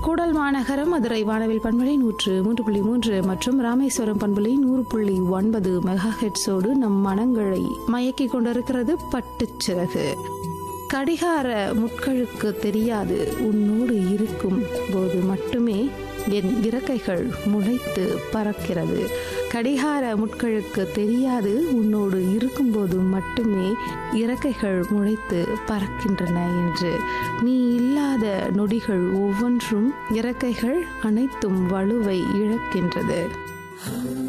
கூடல் மாநகரம் மதுரை வானவில் பண்பலை நூற்று மூன்று புள்ளி மூன்று மற்றும் ராமேஸ்வரம் பண்பலை நூறு புள்ளி ஒன்பது மெகா ஹெட்ஸோடு நம் மனங்களை மயக்கிக் கொண்டிருக்கிறது பட்டுச்சிறகு கடிகார முட்களுக்கு தெரியாது உன்னோடு இருக்கும் போது மட்டுமே என் இறக்கைகள் முளைத்து பறக்கிறது கடிகார முட்களுக்கு தெரியாது உன்னோடு இருக்கும்போது மட்டுமே இறக்கைகள் முளைத்து பறக்கின்றன என்று நீ இல்லாத நொடிகள் ஒவ்வொன்றும் இறக்கைகள் அனைத்தும் வலுவை இழக்கின்றது